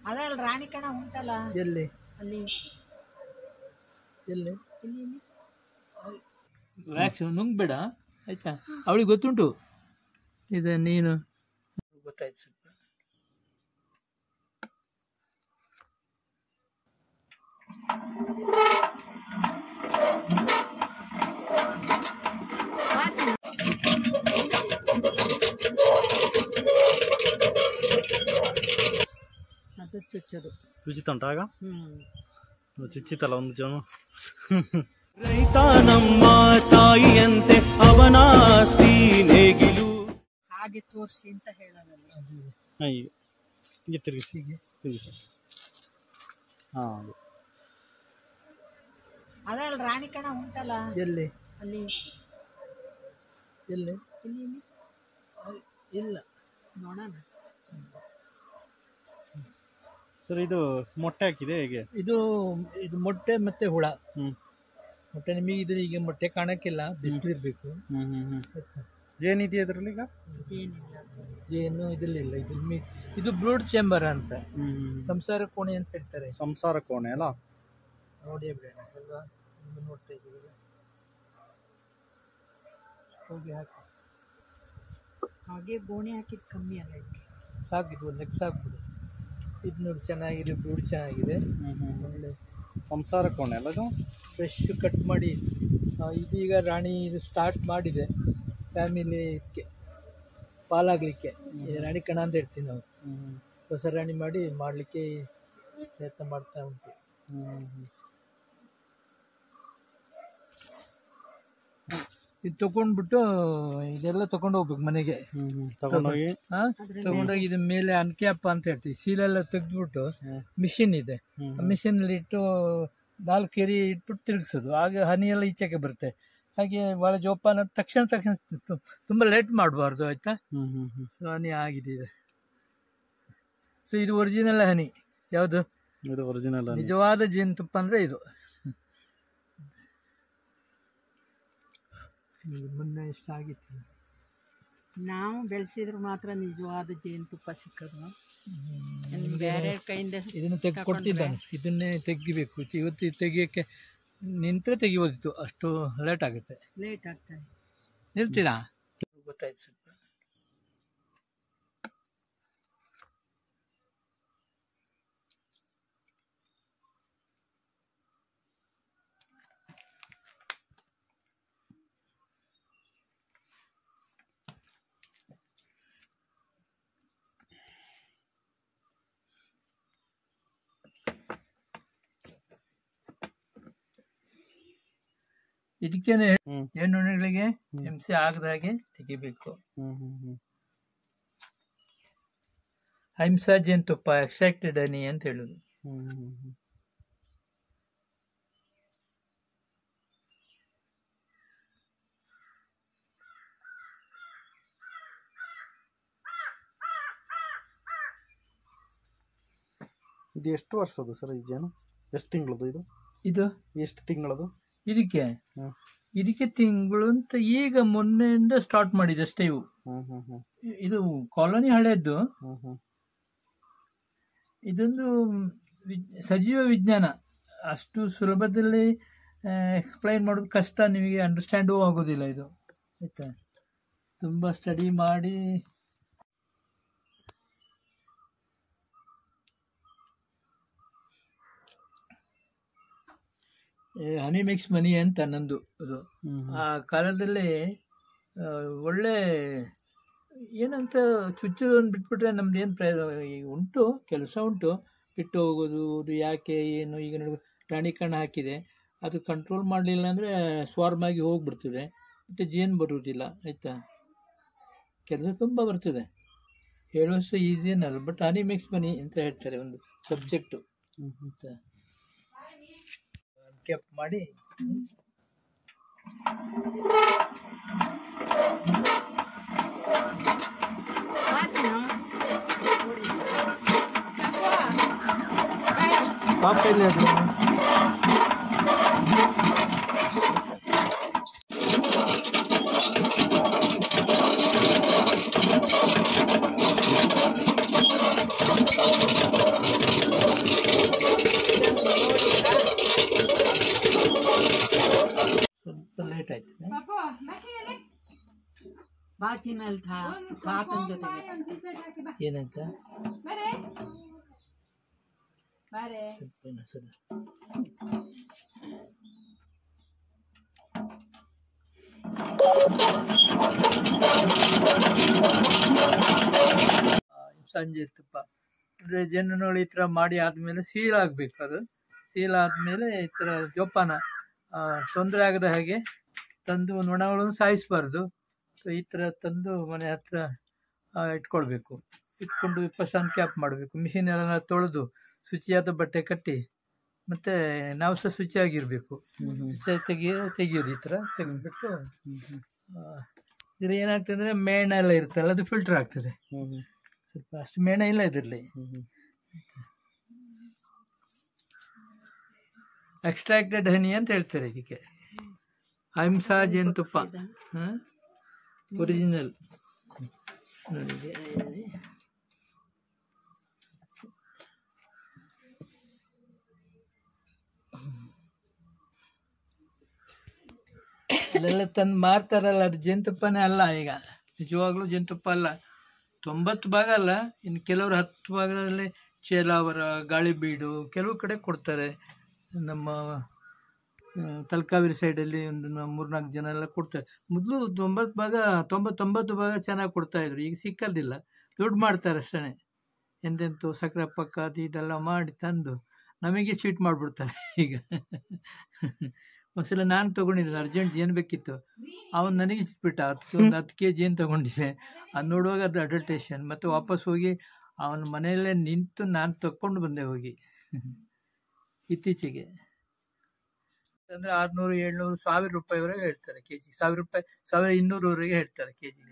ಅದೇ ಅಲ್ಲಿ ರಾಣಿ ಕಣ ಉಂಟಲ್ಲ ಎಲ್ಲಿ ಅಲ್ಲಿ ಎಲ್ಲಿ ಇಲ್ಲಿ ಇಲ್ಲಿ ವ್ಯಾಕ್ಸ್ ನುಂಗ್ಬೇಡ ಆಯ್ತಾ ಅವಳಿಗೆ ಗೊತ್ತುಂಟು ಇದು ನೀನು ಗೊತ್ತಾಯ್ತು ಸ್ವಲ್ಪ ಅದು ಚುಚ್ಚೋದು ಉಚಿತ ಉಂಟಾ ಆಗ ಹ್ಮ್ ಚುಚ್ಚಿತಲ್ಲ ಒಂದು ಜನ ರೈತ ನಮ್ಮ ತಾಯಿಯಂತೆ ಅವನಾಸ್ತಿ ನೇಗಿಲು ಹಾಗೆ ತೋರಿಸಿ ಅಂತ ಹೇಳೋದಲ್ಲ ಹಾಂ ಈಗ ಹೀಗೆ ತಿರುಗಿಸಿ ಹೀಗೆ ತಿರುಗಿಸಿ ಹಾಂ ಅದು ಅದೇ ಅಲ್ಲಿ ರಾಣಿ ಕಣ ಉಂಟಲ್ಲ ಎಲ್ಲಿ ಅಲ್ಲಿ ಎಲ್ಲಿ ಇಲ್ಲಿ ಇಲ್ಲಿ ಇಲ್ಲ ನೋಡೋಣ ಸರ್ ಇದು ಮೊಟ್ಟೆ ಹಾಕಿದೆ ಹೇಗೆ ಇದು ಇದು ಮೊಟ್ಟೆ ಮತ್ತೆ ಹುಳ ಹ್ಞೂ ಮೊಟ್ಟೆ ನಿಮಗೆ ಇದು ಈಗ ಮೊಟ್ಟೆ ಕಾಣಕ್ಕಿಲ್ಲ ಬಿಸಿಲು ಇರಬೇಕು ಹ್ಞೂ ಹ್ಞೂ ಹ್ಞೂ ಜೇನಿದೆಯಾ ಅದರಲ್ಲಿ ಈಗ ಏನಿಲ್ಲ ಏನು ಇದಿಲ್ಲ ಇದು ಮಿ- ಇದು ಬ್ರೂಡ್ ಚೇಂಬರ್ ಅಂತ ಹ್ಞೂ ಸಂಸಾರ ಕೋಣೆ ಅಂತ ಹೇಳ್ತಾರೆ ಸಂಸಾರ ಕೋಣೆ ಅಲ್ಲ ನೋಡಿ ಬಿಡೋಣ ಅಲ್ವಾ ನಿಮ್ಗೆ ನೋಡ್ತಾ ಇದ್ದೀವಿ ಹೋಗಿ ಹಾಕಿ ಹಾಗೆ ಗೋಣಿ ಹಾಕಿದ್ ಕಮ್ಮಿ ಅಲ್ಲ ಇದಕ್ಕೆ ಸಾಕಿದ್ದು ಒಂದಕ್ಕೆ ಸಾಕ್ಬಿಡು ಇದು ನೋಡಿ ಚೆನ್ನಾಗಿದೆ ಬ್ರೂಡ್ ಚೆನ್ನಾಗಿದೆ ಹ್ಞೂ ಹ್ಞೂ ಒಳ್ಳೆ ಸಂಸಾರ ಕೋಣೆ ಅಲ್ಲ ಅದು ಫ್ರೆಶ್ ಕಟ್ ಮಾಡಿ ಆ, ಇದೀಗ ರಾಣಿ ಇದು ಸ್ಟಾರ್ಟ್ ಮಾಡಿದೆ ಫ್ಯಾಮಿಲಿಗೆ ಪಾಲಾಗಲಿಕ್ಕೆ ರಾಣಿ ಕಣ ಅಂತ ಹೇಳ್ತೀವಿ ನಾವು ಹ್ಞೂ ಹೊಸ ರಾಣಿ ಮಾಡಿ ಮಾಡಲಿಕ್ಕೆ ಪ್ರಯತ್ನ ಮಾಡ್ತಾ ಉಂಟು ಹ್ಞೂ ಹ್ಞೂ ಇದು ತಗೊಂಡ್ಬಿಟ್ಟು ಇದೆಲ್ಲ ತಗೊಂಡು ಹೋಗ್ಬೇಕು ಮನೆಗೆ ಹ್ಞೂ ಹ್ಞೂ ತಗೊಂಡೋಗಿ ಹಾ ತಗೊಂಡೋಗಿ ಇದ್ರ ಮೇಲೆ ಅನ್ಕ್ಯಾಪ್ ಅಂತ ಹೇಳ್ತೀವಿ ಸೀಲೆಲ್ಲ ತೆಗೆದ್ಬಿಟ್ಟು ಹ್ಮ್. ಮಿಷಿನ್ ಇದೆ ಹ್ಮ್. ಆ ಮಿಷಿನಲ್ಲಿ ಇಟ್ಟು ನಾಲ್ಕು ಕೆರಿ ಇಟ್ಬಿಟ್ಟು ತಿರುಗಿಸೋದು ಆಗ ಹನಿ ಎಲ್ಲ ಈಚೆಗೆ ಬರುತ್ತೆ ಹಾಗೆ ಭಾಳ ಜೋಪಾನ ತಕ್ಷಣ ತಕ್ಷಣ ತು- ತುಂಬ ಲೇಟ್ ಮಾಡಬಾರ್ದು ಆಯಿತಾ ಹ್ಞೂ ಹ್ಞೂ ಹ್ಞೂ ಸೊ ಹನಿ ಆಗಿದೆ ಇದು ಸೊ ಇದು ಒರಿಜಿನಲ್ ಹನಿ ಯಾವುದು ಇದು ಒರಿಜಿನಲ್ ನಿಜವಾದ ಜೇನುತುಪ್ಪ ಅಂದರೆ ಇದು ಈಗ ಮೊನ್ನೆ ಇಷ್ಟಾಗಿತ್ತು ನಾವು ಬೆಳೆಸಿದ್ರು ಮಾತ್ರ ನಿಜವಾದ ಜೇನುತುಪ್ಪ ಸಿಕ್ಕೋದು ಇನ್ನು ಬೇರೆ ಕೈಯಿಂದ ಇದನ್ನು ತೆಗೆ ಕೊಡ್ತಿದ್ದಾನೆ ಇದನ್ನೇ ತೆಗಿಬೇಕು ಇವತ್ತು ಇದು ತೆಗಿಯೋಕ್ಕೆ ನಿಂತರೆ ತೆಗಿಬೋದಿತ್ತು ಅಷ್ಟು ಲೇಟ್ ಆಗುತ್ತೆ ಲೇಟ್ ಆಗ್ತದೆ ನಿಲ್ತೀರಾ ಗೊತ್ತಾಯ್ತು ಸ್ವಲ್ಪ ಇದಕ್ಕೇನೆ ಹ್ಮ್. ಹೆಣ್ಣುಗಳಿಗೆ ಹಿಂಸೆ ಆಗದ ಹಾಗೆ ತೆಗಿಬೇಕು ಹ್ಞೂ ಹ್ಞೂ ಹ್ಞೂ ಅಹಿಂಸಾ ಜೇನುತುಪ್ಪ ಎಕ್ಸ್ಟ್ರಾಕ್ಟೆಡ್ ಹನಿ ಅಂತ ಹೇಳುದು ಹ್ಞೂ ಹ್ಞೂ ಹ್ಞೂ ಇದು ಎಷ್ಟು ವರ್ಷದ್ದು ಸರ್ ಈ ಜೇನು ಎಷ್ಟು ತಿಂಗಳದು ಇದು ಇದು ಎಷ್ಟು ತಿಂಗಳದು ಇದಕ್ಕೆ ಹ್ಮ್. ಇದಕ್ಕೆ ತಿಂಗಳು ಅಂತ ಈಗ ಮೊನ್ನೆಯಿಂದ ಸ್ಟಾರ್ಟ್ ಮಾಡಿದೆ ಅಷ್ಟೇ ಇವು ಹ್ಞೂ ಹ್ಞೂ ಹ್ಞೂ ಇದು ಕಾಲೋನಿ ಹಳೆಯದ್ದು ಹ್ಞೂ ಹ್ಞೂ ಇದೊಂದು ವಿ- ಸಜೀವ ವಿಜ್ಞಾನ ಅಷ್ಟು ಸುಲಭದಲ್ಲಿ ಎಕ್ಸ್ಪ್ಲೈನ್ ಮಾಡೋದು ಕಷ್ಟ ನಿಮಗೆ ಅಂಡರ್ಸ್ಟ್ಯಾಂಡೂ ಆಗೋದಿಲ್ಲ ಇದು ಆಯಿತಾ ತುಂಬ ಸ್ಟಡಿ ಮಾಡಿ ಹನಿ ಮಿಕ್ಸ್ ಮನಿ ಅಂತ ನಂದು ಅದು ಹ್ಞೂ ಆ ಕಾಲದಲ್ಲಿ ಆ, ಒಳ್ಳೆ ಏನಂತ ಚುಚ್ಚೋದನ್ನು ಬಿಟ್ಬಿಟ್ರೆ ನಮ್ದು ಏನು ಪ್ರಯೋಜನ ಈಗ ಉಂಟು ಕೆಲಸ ಉಂಟು ಬಿಟ್ಟು ಹೋಗೋದು ಅದು ಯಾಕೆ ಏನು ಈಗ ನೋಡಿ ರಾಣಿ ಕಣ್ಣು ಹಾಕಿದೆ ಅದು ಕಂಟ್ರೋಲ್ ಮಾಡಲಿಲ್ಲ ಅಂದರೆ ಸ್ವಾರ್ಮ್ ಆಗಿ ಹೋಗ್ಬಿಡ್ತದೆ ಮತ್ತು ಜೇನು ಬರುವುದಿಲ್ಲ ಆಯಿತಾ ಕೆಲಸ ತುಂಬ ಬರ್ತದೆ ಹೇಳುವಷ್ಟು ಈಸಿ ಏನಲ್ಲ ಬಟ್ ಹನಿ ಮಿಕ್ಸ್ ಮನಿ ಅಂತ ಹೇಳ್ತಾರೆ ಒಂದು ಸಬ್ಜೆಕ್ಟು ಅಂತ ಕೆಪ್ ಮಾಡಿ ಪಾಪ ಎಲ್ಲಿ ಅದು ಬಾಚಿನಲ್ಲಿ ಥಾ ತಾತನ ಜೊತೆಗೆ ಏನಂತ ಬಾರೆ ಬಾರೆ ಸ್ವಲ್ಪ ಇನ್ನೊಂದ್ಸಲ. ಆ, ಸಂಜೆ ತುಪ್ಪ ಅಂದರೆ ಜೇನುನೊಳಿ ಈ ಥರ ಮಾಡಿ ಆದಮೇಲೆ ಸೀಲ್ ಆಗಬೇಕು ಅದು ಸೀಲ್ ಆದಮೇಲೆ ಈ ಥರ ಜೋಪಾನ ತೊಂದರೆ ಆಗದ ಹಾಗೆ ತಂದು ನೊಣಗಳನ್ನು ಸಾಯಿಸಬಾರ್ದು ಸೊ ಈ ಥರ ತಂದು ಮನೆ ಹತ್ರ ಆ, ಇಟ್ಕೊಳ್ಬೇಕು ಇಟ್ಕೊಂಡು ವಿಪಶಾನ್ ಕ್ಯಾಪ್ ಮಾಡಬೇಕು ಮಿಷಿನ್ ಎಲ್ಲ ತೊಳೆದು ಶುಚಿಯಾದ ಬಟ್ಟೆ ಕಟ್ಟಿ ಮತ್ತು ನಾವು ಸಹ ಶುಚಿಯಾಗಿರಬೇಕು ಶುಚಿಯಾಗಿ ತೆಗಿ ತೆಗಿಯೋದು ಈ ಥರ ತೆಗೆದ್ಬಿಟ್ಟು ಇದ್ರ ಏನಾಗ್ತದೆ ಅಂದರೆ ಮೇಣ ಎಲ್ಲ ಇರ್ತಲ್ಲ ಅದು ಫಿಲ್ಟರ್ ಆಗ್ತದೆ ಸ್ವಲ್ಪ ಅಷ್ಟು ಮೇಣ ಇಲ್ಲ ಇದರಲ್ಲಿ ಎಕ್ಸ್ಟ್ರಾಕ್ಟೆಡ್ ಹನಿ ಅಂತ ಹೇಳ್ತಾರೆ ಇದಕ್ಕೆ ಅಹಿಂಸಾ ಜೇನುತುಪ್ಪ ಹಾಂ ಒರಿಜಿನಲ್ ನೋಡಿ ಇದೆ, ಇದೆ. ಅಲ್ಲೆಲ್ಲ ತಂದು ಮಾರ್ತಾರಲ್ಲ ಅದು ಜೇನುತುಪ್ಪನೇ ಅಲ್ಲ ಈಗ ನಿಜವಾಗ್ಲೂ ಜೇನುತುಪ್ಪ ಅಲ್ಲ ತೊಂಬತ್ತು ಭಾಗ ಅಲ್ಲ ಇನ್ನು ಕೆಲವರು ಹತ್ತು ಭಾಗದಲ್ಲಿ ಚೇಲಾವರ ಗಾಳಿಬೀಡು ಕೆಲವು ಕಡೆ ಕೊಡ್ತಾರೆ ನಮ್ಮ ಆ, ತಲಕಾವೇರಿ ಸೈಡಲ್ಲಿ ಒಂದು ನ- ಮೂರ್ನಾಲ್ಕು ಜನ ಎಲ್ಲ ಕೊಡ್ತಾರೆ ಮೊದಲು ತೊಂಬತ್ತು ಭಾಗ ತೊಂಬತ್ತೊಂಬತ್ತು ಭಾಗ ಚೆನ್ನಾಗಿ ಕೊಡ್ತಾಯಿದ್ರು ಈಗ ಸಿಕ್ಕದಿಲ್ಲ ದುಡ್ಡು ಮಾಡ್ತಾರೆ ಅಷ್ಟೇ ಎಂತೆಂತೂ ಸಕ್ಕರೆ ಪಕ್ಕ ಅದು ಇದೆಲ್ಲ ಮಾಡಿ ತಂದು ನಮಗೆ ಚೀಟ್ ಮಾಡಿಬಿಡ್ತಾರೆ ಈಗ ಒಂದ್ಸಲ ನಾನು ತೊಗೊಂಡಿದ್ದೆ ಅರ್ಜೆಂಟ್ ಜೇನು ಬೇಕಿತ್ತು ಅವನು ನನಗೆ ಸಿಕ್ಬಿಟ್ಟ ಅದಕ್ಕೆ ಒಂದು ಹತ್ತು ಕೆ ಜಿ ಏನು ತೊಗೊಂಡಿದ್ದೆ ಅದು ನೋಡುವಾಗ ಅದು ಅಡಲ್ಟೇಷನ್ ಮತ್ತು ವಾಪಸ್ ಹೋಗಿ ಅವನ ಮನೆಯಲ್ಲೇ ನಿಂತು ನಾನು ತಕ್ಕೊಂಡು ಬಂದೆ ಹೋಗಿ ಇತ್ತೀಚೆಗೆ ಅಂದರೆ ಆರುನೂರು ಏಳ್ನೂರು ಸಾವಿರ ರೂಪಾಯಿವರೆಗೆ ಹೇಳ್ತಾರೆ ಕೆ ಜಿ ಸಾವಿರ ರೂಪಾಯಿ ಸಾವಿರ ಇನ್ನೂರವರೆಗೆ ಹೇಳ್ತಾರೆ ಕೆ ಜಿಗೆ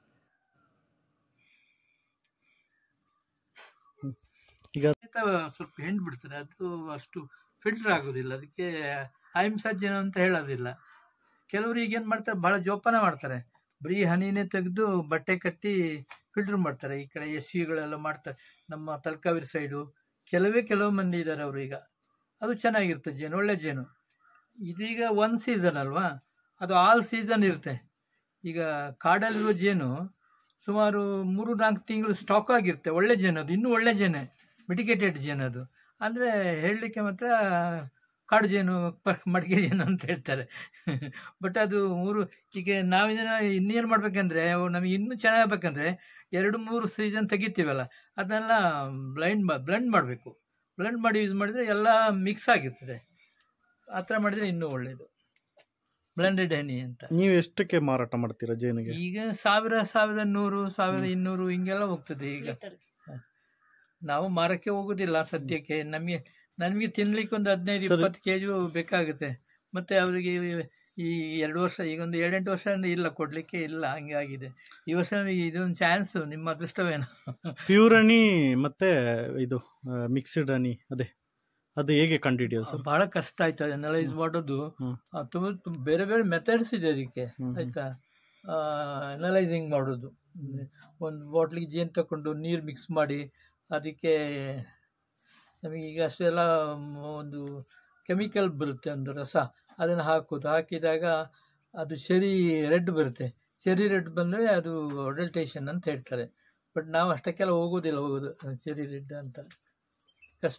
ಈಗ ಸ್ವಲ್ಪ ಹೆಂಡು ಬಿಡ್ತಾರೆ ಅದು ಅಷ್ಟು ಫಿಲ್ಟರ್ ಆಗೋದಿಲ್ಲ ಅದಕ್ಕೆ ಅಹಿಂಸಾಜ್ಯನ ಅಂತ ಹೇಳೋದಿಲ್ಲ ಕೆಲವರು ಈಗೇನು ಮಾಡ್ತಾರೆ ಭಾಳ ಜೋಪಾನ ಮಾಡ್ತಾರೆ ಬರೀ ಹನಿನೇ ತೆಗೆದು ಬಟ್ಟೆ ಕಟ್ಟಿ ಫಿಲ್ಟರ್ ಮಾಡ್ತಾರೆ ಈ ಕಡೆ ಎಸ್ ಸಿಗಳೆಲ್ಲ ಮಾಡ್ತಾರೆ ನಮ್ಮ ತಲಕಾವೇರಿ ಸೈಡು ಕೆಲವೇ ಕೆಲವು ಮಂದಿ ಇದ್ದಾರೆ ಅವರು ಈಗ ಅದು ಚೆನ್ನಾಗಿರುತ್ತೆ ಜೇನು ಒಳ್ಳೆ ಜೇನು ಇದೀಗ ಒನ್ ಸೀಸನ್ ಅಲ್ವಾ ಅದು ಆಲ್ ಸೀಸನ್ ಇರುತ್ತೆ ಈಗ ಕಾಡಲ್ಲಿರುವ ಜೇನು ಸುಮಾರು ಮೂರು ನಾಲ್ಕು ತಿಂಗಳು ಸ್ಟಾಕ್ ಆಗಿರುತ್ತೆ ಒಳ್ಳೆ ಜೇನು ಅದು ಇನ್ನೂ ಒಳ್ಳೆ ಜೇನೆ ಮಿಟಿಗೇಟೆಡ್ ಜೇನು ಅದು ಅಂದರೆ ಹೇಳಲಿಕ್ಕೆ ಮಾತ್ರ ಕಾಡು ಜೇನು ಪ ಮಡಿಕೆ ಜೇನು ಅಂತ ಹೇಳ್ತಾರೆ ಬಟ್ ಅದು ಮೂರು ಈಗ ನಾವಿನ ಇನ್ನೇನು ಮಾಡಬೇಕಂದ್ರೆ ನಮಗೆ ಇನ್ನೂ ಚೆನ್ನಾಗಬೇಕಂದ್ರೆ ಎರಡು ಮೂರು ಸೀಸನ್ ತೆಗಿತೀವಲ್ಲ ಅದನ್ನೆಲ್ಲ ಬ್ಲೈಂಡ್ ಬ್ಲೆಂಡ್ ಮಾಡಬೇಕು ಬ್ಲೆಂಡ್ ಮಾಡಿ ಯೂಸ್ ಮಾಡಿದರೆ ಎಲ್ಲ ಮಿಕ್ಸ್ ಆಗಿರ್ತದೆ ಆ ಥರ ಮಾಡಿದರೆ ಇನ್ನೂ ಒಳ್ಳೆಯದು ಬ್ಲೆಂಡೆಡ್ ಹನಿ ಅಂತ ನೀವು ಎಷ್ಟಕ್ಕೆ ಮಾರಾಟ ಮಾಡ್ತೀರಾ ಜೇನಿಗೆ ಈಗ ಸಾವಿರ ಸಾವಿರದ ನೂರು ಸಾವಿರ ಇನ್ನೂರು ಹಿಂಗೆಲ್ಲ ಹೋಗ್ತದೆ ಈಗ ನಾವು ಮಾರಕ್ಕೆ ಹೋಗೋದಿಲ್ಲ ಸದ್ಯಕ್ಕೆ ನಮಗೆ ನಮಗೆ ತಿನ್ಲಿಕ್ಕೆ ಒಂದು ಹದಿನೈದು ಸರಿ. ಇಪ್ಪತ್ತು ಕೆ ಜಿ ಬೇಕಾಗುತ್ತೆ ಮತ್ತು ಅವರಿಗೆ ಈ ಎರಡು ವರ್ಷ ಈಗ ಒಂದು ಏಳೆಂಟು ವರ್ಷ ಇಲ್ಲ ಕೊಡಲಿಕ್ಕೆ ಇಲ್ಲ ಹಂಗೆ ಆಗಿದೆ ಈ ವರ್ಷ ನಮಗೆ ಇದೊಂದು ಚಾನ್ಸು ನಿಮ್ಮ ಅದೃಷ್ಟವೇನೋ ಪ್ಯೂರ್ ಹನಿ ಮತ್ತೆ ಇದು ಮಿಕ್ಸ್ಡ್ ಹನಿ ಅದೇ ಅದು ಹೇಗೆ ಕಂಡುಹಿಡಿಯೋದು ಸರ್ ಭಾಳ ಕಷ್ಟ ಆಯ್ತು ಅನಲೈಸ್ ಮಾಡೋದು ಹ್ಮ್. ಆ, ತುಂಬ ತುಂಬ ಬೇರೆ ಬೇರೆ ಮೆಥಡ್ಸ್ ಇದೆ ಅದಕ್ಕೆ ಹ್ಮ್, ಹ್ಮ್. ಆಯಿತಾ ಅನಲೈಸಿಂಗ್ ಮಾಡೋದು ಒಂದು ಬಾಟ್ಲಿಗೆ ಜೇನು ತಗೊಂಡು ನೀರು ಮಿಕ್ಸ್ ಮಾಡಿ ಅದಕ್ಕೆ ನಮಗೆ ಈಗ ಅಷ್ಟೆಲ್ಲ ಮ್, ಒಂದು ಕೆಮಿಕಲ್ ಬರುತ್ತೆ ಒಂದು ರಸ ಅದನ್ನು ಹಾಕೋದು ಹಾಕಿದಾಗ ಅದು ಚೆರಿ ರೆಡ್ ಬರುತ್ತೆ ಚೆರಿ ರೆಡ್ ಬಂದರೆ ಅದು ಅಡಲ್ಟೇಷನ್ ಅಂತ ಹೇಳ್ತಾರೆ ಬಟ್ ನಾವು ಅಷ್ಟಕ್ಕೆಲ್ಲ ಹೋಗೋದಿಲ್ಲ ಹೋಗೋದು ಚೆರಿ ರೆಡ್ ಅಂತ ಕಷ್ಟ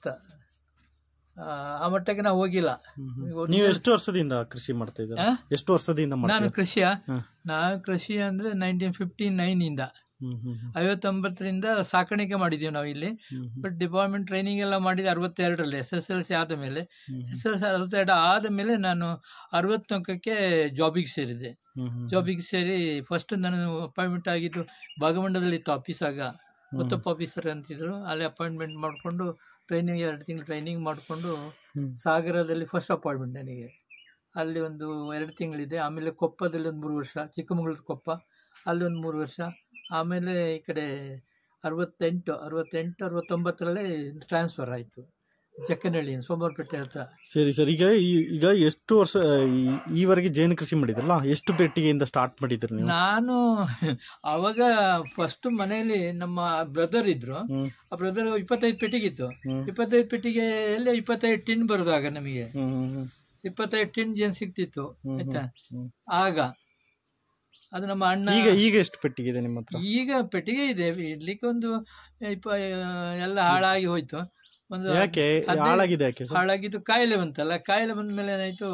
ಆ, ಆ ಮಟ್ಟಕ್ಕೆ ನಾವು ಹೋಗಿಲ್ಲ ಹ್ಮ್, ಹ್ಮ್. ಈಗ ನೀವು original- ಎಷ್ಟು ವರ್ಷದಿಂದ ಕೃಷಿ ಮಾಡ್ತಾ ಇದ್ದೀರಾ ಆ? ಎಷ್ಟು ವರ್ಷದಿಂದ ನಾನು ಮಾಡ್ತೀರಾ ಕೃಷಿಯ ಹಾ. ನಾನು ಕೃಷಿ ಅಂದರೆ ನೈನ್ಟೀನ್ ಫಿಫ್ಟಿ ನೈನಿಂದ ಹ್ಮ್, ಹ್ಮ್, ಹ್ಮ್. ಐವತ್ತೊಂಬತ್ತರಿಂದ ಸಾಕಾಣಿಕೆ ಮಾಡಿದ್ದೀವಿ ನಾವು ಇಲ್ಲಿ ಹ್ಮ್, ಹ್ಮ್. ಬಟ್ ಡಿಪಾರ್ಟ್ಮೆಂಟ್ ಟ್ರೈನಿಂಗ್ ಎಲ್ಲ ಮಾಡಿದ್ದು ಅರವತ್ತೆರಡರಲ್ಲಿ ಎಸ್ ಎಸ್ ಎಲ್ ಸಿ ಆದ ಮೇಲೆ ಹ್ಮ್, ಎಸ್ ಎಲ್ ಸಿ ಅರವತ್ತೆರಡು ಆದ ಮೇಲೆ ನಾನು ಅರವತ್ತೊಂಕಕ್ಕೆ ಜಾಬಿಗೆ ಸೇರಿದೆ ಹ್ಮ್, ಹ್ಮ್. ಜಾಬಿಗೆ ಸೇರಿ ಫಸ್ಟ್ ನಾನು ಅಪಾಯಿಂಟ್ಮೆಂಟ್ ಆಗಿದ್ದು ಭಾಗಮಂಡಲದಲ್ಲಿ ಇತ್ತು ಆಫೀಸ್ ಆಗ ಹ್ಮ್, ಮುತ್ತಪ್ಪ ಆಫೀಸರ್ ಅಂತಿದ್ರು ಅಲ್ಲಿ ಅಪಾಯಿಂಟ್ಮೆಂಟ್ ಮಾಡಿಕೊಂಡು ಟ್ರೈನಿಂಗ್ ಎರಡು ತಿಂಗಳು ಟ್ರೈನಿಂಗ್ ಮಾಡಿಕೊಂಡು ಹ್ಮ್. ಸಾಗರದಲ್ಲಿ ಫಸ್ಟ್ ಅಪಾಯಿಂಟ್ಮೆಂಟ್ ನನಗೆ ಅಲ್ಲಿ ಒಂದು ಎರಡು ತಿಂಗಳಿದೆ ಆಮೇಲೆ ಕೊಪ್ಪದಲ್ಲಿ ಒಂದು ಮೂರು ವರ್ಷ ಚಿಕ್ಕಮಗಳೂರು ಕೊಪ್ಪ ಅಲ್ಲಿ ಒಂದು ಮೂರು ವರ್ಷ ಆಮೇಲೆ ಈ ಕಡೆ ಅರವತ್ತೆಂಟು ಅರವತ್ತೆಂಟು ಅರವತ್ತೊಂಬತ್ತರಲ್ಲೇ ಟ್ರಾನ್ಸ್ಫರ್ ಆಯಿತು ಜಕ್ಕನಹಳ್ಳಿ ಸೋಮವಾರಪೇಟೆ ಹತ್ರ ಸರಿ ಸರ್ ಈಗ ಈ- ಈಗ ಎಷ್ಟು ವರ್ಷ ಈ- ಈವರೆಗೆ ಜೇನು ಕೃಷಿ ಮಾಡಿದ್ರಲ್ಲ ಎಷ್ಟು ಪೆಟ್ಟಿಗೆಯಿಂದ ಸ್ಟಾರ್ಟ್ ಮಾಡಿದ್ರಿ ನೀವು ನಾನು ಅವಾಗ ಫಸ್ಟ್ ಮನೆಯಲ್ಲಿ ನಮ್ಮ ಬ್ರದರ್ ಇದ್ರು ಹ್ಮ್, ಆ ಬ್ರದರ್ ಇಪ್ಪತ್ತೈದು ಪೆಟ್ಟಿಗಿತ್ತು ಹ್ಮ್, ಇಪ್ಪತ್ತೈದು ಪೆಟ್ಟಿಗೆಯಲ್ಲಿ ಇಪ್ಪತ್ತೈದು ಟಿನ್ ಬರೋದಾಗ ನಮಗೆ ಹ್ಮ್, ಹ್ಮ್, ಹ್ಮ್. ಇಪ್ಪತ್ತೈದು ಟಿನ್ ಜೇನು ಸಿಗ್ತಿತ್ತು ಹ್ಮ್, ಆಯ್ತಾ ಹ್ಮ್. ಆಗ ಅದು ನಮ್ಮ ಅಣ್ಣ ಈಗ ಈಗ ಎಷ್ಟು ಪೆಟ್ಟಿಗೆ ಇದೆ ನಿಮ್ಮ ಹತ್ರ ಈಗ ಪೆಟ್ಟಿಗೆ ಇದೆ ಇಡ್ಲಿಕ್ಕೆ ಒಂದು ಇಪ್ಪ ಎಲ್ಲ ಹಾಳಾಗಿ ಹೋಯ್ತು ಒಂದು ಯಾಕೆ ಹದಿನೈದು- ಹಾಳಾಗಿದೆ ಯಾಕೆ ಸರ್? ಹಾಳಾಗಿದ್ದು ಕಾಯಿಲೆ ಬಂತಲ್ಲ ಕಾಯಿಲೆ ಬಂದ ಮೇಲೆ ಏನಾಯಿತು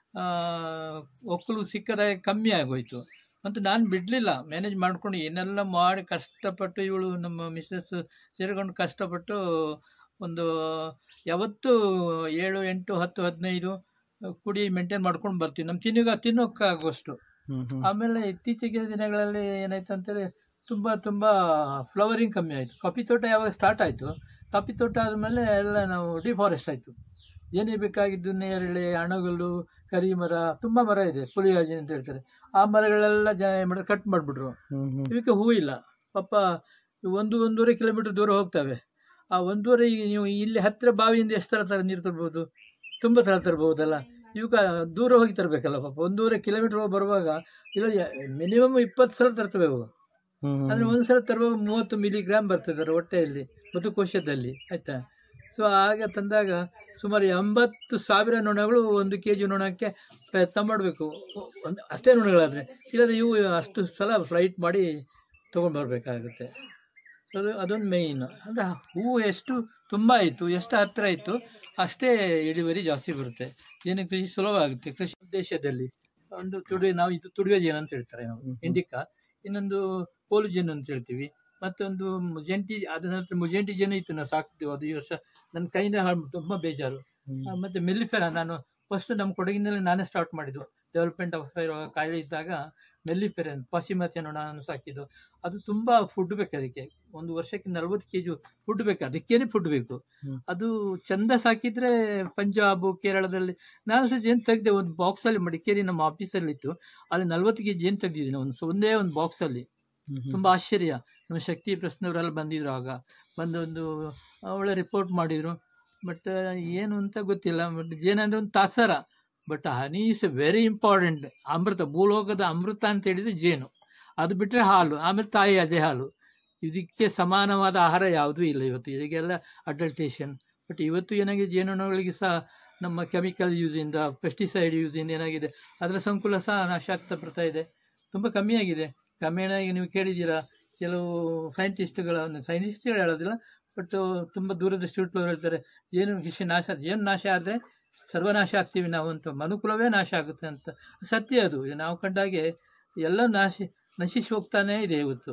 ಒಕ್ಕಲು ಸಿಕ್ಕದ ಕಮ್ಮಿ ಆಗೋಯ್ತು ಮತ್ತು ನಾನು ಬಿಡಲಿಲ್ಲ ಮ್ಯಾನೇಜ್ ಮಾಡ್ಕೊಂಡು ಏನೆಲ್ಲ ಮಾಡಿ ಕಷ್ಟಪಟ್ಟು ಇವಳು ನಮ್ಮ ಮಿಸ್ಸಸ್ ಸೇರಿಕೊಂಡು ಕಷ್ಟಪಟ್ಟು ಒಂದು ಯಾವತ್ತು ಏಳು ಎಂಟು ಹತ್ತು ಹದಿನೈದು ಕುಡಿ ಮೇಂಟೈನ್ ಮಾಡ್ಕೊಂಡು ಬರ್ತೀವಿ ನಮ್ಮ ತಿನ್ನುಗ ತಿನ್ನೋಕ್ಕಾಗುವಷ್ಟು ಹ್ಮ್ ಹ್ಮ್ ಆಮೇಲೆ ಇತ್ತೀಚೆಗೆ ದಿನಗಳಲ್ಲಿ ಏನಾಯ್ತು ಅಂತೇಳಿ ತುಂಬ ತುಂಬ ಫ್ಲವರಿಂಗ್ ಕಮ್ಮಿ ಆಯಿತು ಕಾಫಿ ತೋಟ ಯಾವಾಗ ಸ್ಟಾರ್ಟ್ ಆಯಿತು ಕಾಫಿ ತೋಟ ಆದಮೇಲೆ ಎಲ್ಲ ನಾವು ಡಿಫಾರೆಸ್ಟ್ ಆಯಿತು ಏನೇ ಬೇಕಾಗಿದ್ದು ನೇರಳೆ ಅಣಗಲು ಕರಿಮರ ತುಂಬ ಮರ ಇದೆ ಪುಲಿಯಾಜಿ ಅಂತ ಹೇಳ್ತಾರೆ ಆ ಮರಗಳೆಲ್ಲ ಜನ ಏನು ಮಾಡಿದ್ರು ಕಟ್ ಮಾಡಿಬಿಟ್ರು ಹ್ಮ್ ಹ್ಮ್ ಇವಕ್ಕೆ ಹೂ ಇಲ್ಲ ಪಾಪ ಒಂದು ಒಂದೂವರೆ ಕಿಲೋಮೀಟರ್ ದೂರ ಹೋಗ್ತವೆ ಆ ಒಂದೂವರೆ ಈಗ ನೀವು ಇಲ್ಲಿ ಹತ್ತಿರ ಬಾವಿಯಿಂದ ಎಷ್ಟು ಥರ ಥರ ನೀರು ತರ್ಬೋದು ತುಂಬ ಥರ ತರ್ಬೋದಲ್ಲ ಇವಕ್ಕೆ ದೂರ ಹೋಗಿ ತರಬೇಕಲ್ಲ ಪಾಪ ಒಂದೂವರೆ ಕಿಲೋಮೀಟರ್ ಹೋಗಿ ಬರುವಾಗ ಇಲ್ಲ ಮಿನಿಮಮ್ ಇಪ್ಪತ್ತು ಸಲ ತರ್ತವೆ ಅವು ಹ್ಮ್ ಹ್ಮ್ ಅಂದರೆ ಒಂದು ಸಲ ತರುವಾಗ ಮೂವತ್ತು ಮಿಲಿಗ್ರಾಮ್ ಬರ್ತದೆ ಹೊಟ್ಟೆಯಲ್ಲಿ ಮತ್ತು ಕೋಶದಲ್ಲಿ ಆಯಿತಾ ಸೊ ಆಗ ತಂದಾಗ ಸುಮಾರು ಎಂಬತ್ತು ಸಾವಿರ ನೊಣಗಳು ಒಂದು ಕೆ ಜಿ ನೊಣಕ್ಕೆ ಪ್ರಯತ್ನ ಮಾಡಬೇಕು ಒಂದು ಅಷ್ಟೇ ನೊಣಗಳಾದರೆ ಇಲ್ಲದ್ರೆ ಇವು ಅಷ್ಟು ಸಲ ಫ್ಲೈಟ್ ಮಾಡಿ ತೊಗೊಂಡು ಬರಬೇಕಾಗುತ್ತೆ ಸೊ ಅದು ಅದೊಂದು ಮೇಯ್ನ್ ಅಂದರೆ ಹೂವು ಎಷ್ಟು ತುಂಬ ಆಯಿತು ಎಷ್ಟು ಹತ್ತಿರ ಇತ್ತು ಅಷ್ಟೇ ಇಳುವರಿ ಜಾಸ್ತಿ ಬರುತ್ತೆ ಜೇನು ಕೃಷಿ ಸುಲಭ ಆಗುತ್ತೆ ಕೃಷಿ ಉದ್ದೇಶದಲ್ಲಿ ಒಂದು ತುಡಿ ನಾವು ಇದು ತುಡುವೆ ಜೇನು ಅಂತ ಹೇಳ್ತಾರೆ ನಾವು ಹ್ಮ್ ಹ್ಮ್. ಇಂಡಿಕಾ ಇನ್ನೊಂದು ಕೋಲು ಜೇನು ಅಂತ ಹೇಳ್ತೀವಿ ಮತ್ತೊಂದು ಮುಜೆಂಟಿ ಅದ ನಂತರ ಮುಜೆಂಟಿ ಜೇನು ಇತ್ತು ನಾವು ಸಾಕ್ತೀವಿ ಅದು ಈ ವರ್ಷ ನನ್ನ ಕೈಯಿಂದ ಹಾಳು ತುಂಬ ಬೇಜಾರು ಹ್ಮ್. ಆ, ಮತ್ತೆ ಮೆಲ್ಲಿಫೆರ ನಾನು ಫಸ್ಟ್ ನಮ್ಮ ಕೊಡಗಿನಲ್ಲಿ ನಾನೇ ಸ್ಟಾರ್ಟ್ ಮಾಡಿದ್ದು ಡೆವಲಪ್ಮೆಂಟ್ ಆಫ್ ಕಾಯಿಲೆ ಇದ್ದಾಗ ಮೆಲ್ಲಿಫೆರೆ ಪಾಶ್ಚಿಮಾತ್ಯ ನಾನು ಸಾಕಿದ್ದು ಅದು ತುಂಬ ಫುಡ್ ಬೇಕು ಅದಕ್ಕೆ ಒಂದು ವರ್ಷಕ್ಕೆ ನಲ್ವತ್ತು ಕೆ ಜಿ ಫುಡ್ ಬೇಕು ಅದಕ್ಕೇನೆ ಫುಡ್ ಬೇಕು ಹ್ಮ್. ಅದು ಚಂದ ಸಾಕಿದ್ರೆ ಪಂಜಾಬ್ ಕೇರಳದಲ್ಲಿ ನಾನು ಸಹ ಜೇನು ತೆಗೆದೆ ಒಂದು ಬಾಕ್ಸಲ್ಲಿ ಮಡಿಕೇರಿ ನಮ್ಮ ಆಫೀಸಲ್ಲಿ ಇತ್ತು ಅಲ್ಲಿ ನಲ್ವತ್ತು ಕೆ ಜಿ ಜೇನು ತೆಗೆದಿದ್ದೀನಿ ಒಂದು ಸ- ಒಂದೇ ಒಂದು ಬಾಕ್ಸಲ್ಲಿ ಹ್ಮ್ ಹ್ಮ್. ತುಂಬ ಆಶ್ಚರ್ಯ ನಮ್ಮ ಶಕ್ತಿ ಪ್ರಶ್ನವರೆಲ್ಲ ಬಂದಿದ್ರು ಆಗ ಬಂದು ಒಂದು ಒಳ್ಳೆ ರಿಪೋರ್ಟ್ ಮಾಡಿದರು ಬಟ್ ಏನು ಅಂತ ಗೊತ್ತಿಲ್ಲ ಬಟ್ ಜೇನಂದ್ರೆ ಒಂದು ತಾತ್ಸಾರ but honey is very important ಅಮೃತ ಭೂಲೋಕದ ಅಮೃತ ಅಂತ ಹೇಳಿದ್ರೆ ಜೇನು ಅದು ಬಿಟ್ಟರೆ ಹಾಲು ಆಮೇಲೆ ತಾಯಿ ಅದೇ ಹಾಲು ಇದಕ್ಕೆ ಸಮಾನವಾದ ಆಹಾರ ಯಾವುದೂ ಇಲ್ಲ ಇವತ್ತು ಇದಕ್ಕೆಲ್ಲ ಅಡಲ್ಟೇಷನ್ ಬಟ್ ಇವತ್ತು ಏನಾಗಿದೆ ಜೇನುನೊಣಗಳಿಗೆ ಸಹ ನಮ್ಮ ಕೆಮಿಕಲ್ ಯೂಸಿಂದ ಪೆಸ್ಟಿಸೈಡ್ ಯೂಸಿಂದ ಏನಾಗಿದೆ ಅದರ ಸಂಕುಲ ಸಹ ನಾಶ ಆಗ್ತಾ ಬರ್ತಾ ಇದೆ ತುಂಬ ಕಮ್ಮಿಯಾಗಿದೆ ಕ್ರಮೇಣ ಈಗ ನೀವು ಕೇಳಿದ್ದೀರಾ ಕೆಲವು ಸೈಂಟಿಸ್ಟ್ಗಳನ್ನು ಸೈಂಟಿಸ್ಟ್ಗಳು ಹೇಳೋದಿಲ್ಲ ಬಟ್ ತುಂಬ ದೂರದೃಷ್ಟಿ ಹೇಳ್ತಾರೆ ಜೇನು ಕೃಷಿ ನಾಶ ಜೇನು ನಾಶ ಆದರೆ ಸರ್ವನಾಶ ಆಗ್ತೀವಿ ನಾವು ಅಂತ ಮನುಕುಲವೇ ನಾಶ ಆಗುತ್ತೆ ಅಂತ ಸತ್ಯ ಅದು ಈಗ ನಾವು ಕಂಡಾಗೆ ಎಲ್ಲ ನಾಶ ನಶಿಸಿ ಹೋಗ್ತಾನೇ ಇದೆ ಇವತ್ತು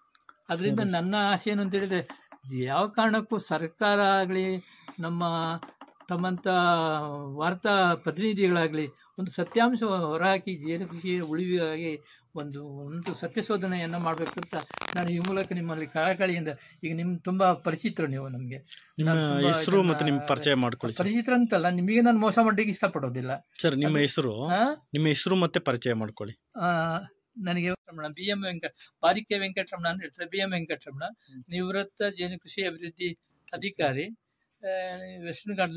ಅದರಿಂದ ಸರಿ. ನನ್ನ ಆಸೆ ಏನು ಅಂತ ಹೇಳಿದರೆ ಯಾವ ಕಾರಣಕ್ಕೂ ಸರ್ಕಾರ ಆಗಲಿ ನಮ್ಮ ತಮ್ಮಂಥ ವಾರ್ತಾ ಪ್ರತಿನಿಧಿಗಳಾಗಲಿ ಒಂದು ಸತ್ಯಾಂಶ ಹೊರಹಾಕಿ ಜೇನು ಕೃಷಿ ಉಳಿವಿಗಾಗಿ ಒಂದು ಒಂದು ಸತ್ಯಶೋಧನೆಯನ್ನು ಮಾಡಬೇಕಂತ ನಾನು ಈ ಮೂಲಕ ನಿಮ್ಮಲ್ಲಿ ಕಳಕಳಿಯಿಂದ ಈಗ ನಿಮ್ಮ ತುಂಬ ಪರಿಚಿತರು ನೀವು ನಮಗೆ ನಿಮ್ಮ ನಾನು ತುಂಬಾ ಹೆಸರು ಇದನ್ನ- ಮತ್ತೆ ನಿಮ್ಮ ಪರಿಚಯ ಮಾಡ್ಕೊಳ್ಳಿ ಸರ್. ಪರಿಚಿತರು ಅಂತಲ್ಲ ನಿಮಗೆ ನಾನು ಮೋಸ ಮಾಡಲಿಕ್ಕೆ ಇಷ್ಟಪಡೋದಿಲ್ಲ ಸರ್ ನಿಮ್ಮ ಅದು- ಹೆಸರು ಆ? ನಿಮ್ಮ ಹೆಸರು ಮತ್ತೆ ಪರಿಚಯ ಮಾಡ್ಕೊಳ್ಳಿ ಆ, ನನಗೆ ವೆಂಕಟರಮಣ ಬಿ ಎಂ ವೆಂಕಟ ಬಾರಿಕೆ ವೆಂಕಟರಮಣ ಅಂತ ಹೇಳ್ತಾರೆ ಬಿ ಎಂ ವೆಂಕಟರಮಣ ಹ್ಮ್. ನಿವೃತ್ತ ಜೇನು ಕೃಷಿ ಅಭಿವೃದ್ಧಿ ಅಧಿಕಾರಿ ಆ, ವೆಸ್ಟರ್ನ್ ಘಾಟ್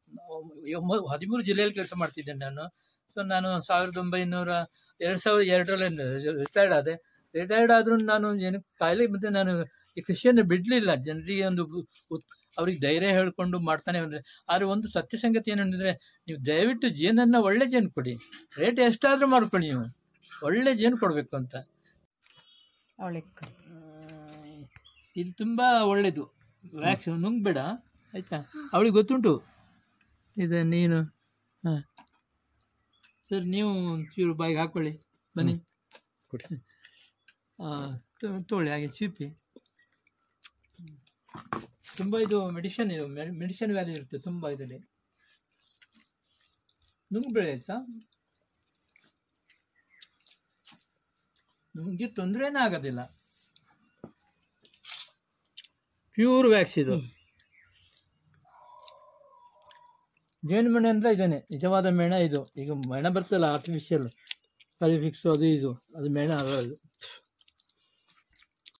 ಹದಿಮೂರು ಜಿಲ್ಲೆಯಲ್ಲಿ ಕೆಲಸ ಮಾಡ್ತಿದ್ದೇನೆ ನಾನು ಸೊ ನಾನು ಸಾವಿರದ ಒಂಬೈನೂರ ಎರಡು ಸಾವಿರದ ಎರಡರಲ್ಲಿ ರಿಟೈರ್ಡ್ ಆದೆ ರಿಟೈರ್ಡ್ ಆದರೂ ನಾನು ಏನು ಕಾಯಿಲೆ ಮತ್ತು ನಾನು ಈ ಕೃಷಿಯನ್ನು ಬಿಡಲಿಲ್ಲ ಜನರಿಗೆ ಒಂದು ಉ- ಉತ್ ಅವ್ರಿಗೆ ಧೈರ್ಯ ಹೇಳ್ಕೊಂಡು ಮಾಡ್ತಾನೆ ಬಂದರೆ ಆದರೆ ಒಂದು ಸತ್ಯ ಸಂಗತಿ ಏನಂದರೆ ನೀವು ದಯವಿಟ್ಟು ಜೇನನ್ನು ಒಳ್ಳೆ ಜೇನು ಕೊಡಿ ರೇಟ್ ಎಷ್ಟಾದರೂ ಮಾಡ್ಕೊಳ್ಳಿ ನೀವು ಒಳ್ಳೆ ಜೇನು ಕೊಡಬೇಕು ಅಂತ ಅವಳೆ ಆ, ಇದು ತುಂಬ ಒಳ್ಳೆಯದು ವ್ಯಾಕ್ಸ್ ನುಂಗ್ಬೇಡ ಆಯಿತಾ ಅವಳಿಗೆ ಗೊತ್ತುಂಟು ಇದು ನೀನು ಹಾಂ ಸರ್ ನೀವು ಒಂಚೂರು ಬಾಯಿಗೆ ಹಾಕ್ಕೊಳ್ಳಿ ಬನ್ನಿ ಕೊಡಿ. ಹಾಂ ತೊಗೊಳ್ಳಿ ಹಾಗೆ ಚೀಪಿ ತುಂಬ ಇದು ಮೆಡಿಷನ್ ಇದು ಮೆಡಿಷನ್ ವ್ಯಾಲ್ಯೂ ಇರುತ್ತೆ ತುಂಬ ಇದರಲ್ಲಿ ನುಂಗ್ಬೇಡ ಆಯ್ತಾ ನಿಮಗೆ ತೊಂದರೆನೇ ಆಗೋದಿಲ್ಲ ಪ್ಯೂರ್ ವ್ಯಾಕ್ಸ್ ಇದು ಜೇನುಮೆಣ ಅಂದರೆ ಇದೇನೆ ನಿಜವಾದ ಮೇಣ ಇದು ಈಗ ಮೇಣ ಬರ್ತಲ್ಲ ಆರ್ಟಿಫಿಷಿಯಲ್ ಫಿಕ್ಸ್ ಅದು ಇದು ಅದು ಮೇಣ ಅಲ್ಲ ಅದು